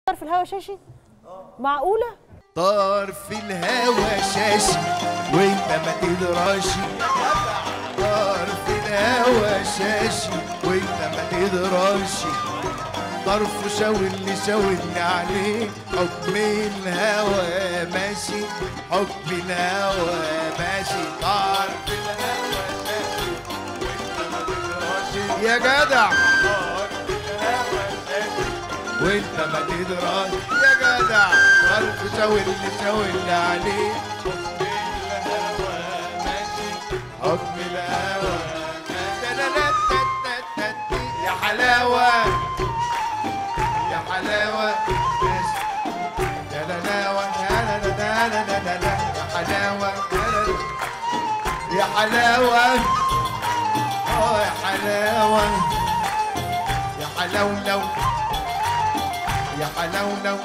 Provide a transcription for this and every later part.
في الهوا شاشي معقوله طار في الهوا شاشي وانت ما تدراش طار في الهوا شاشي وانت ما تدراش طرف شاولني شاولني عليه حكم الهوى ماشي حكم الهوى ماشي طار في الهوى شاشي وانت ما تدراش يا جدع طار في الهوى شاشي وانت ما تدراش يا جدع طرف شاولني شاولني عليه حكم الهوى ماشي حكم الهوى ماشي لا لا تا تا تا تا. يا حلاوه يا حلاوة ماشي يا لا لا و- يا لا لا لا لا لا لا لا يا حلاوة يا لا لا. يا حلاوة اه يا حلاوة يا حلاولو يا حلاولو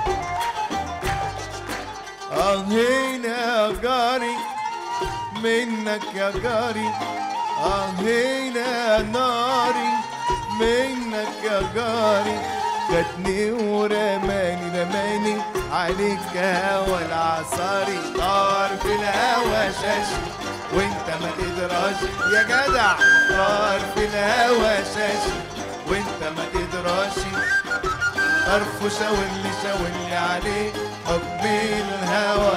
اه هنا يا جاري منك يا جاري اه هنا يا ناري منك يا جاري خدني ورماني رماني عليك هوا العصاري طار في الهوا شاشي وانت ما تدراش يا جدع طار في الهوا شاشي وانت ما تدراش طرف شاولي شاولي عليه حب الهوى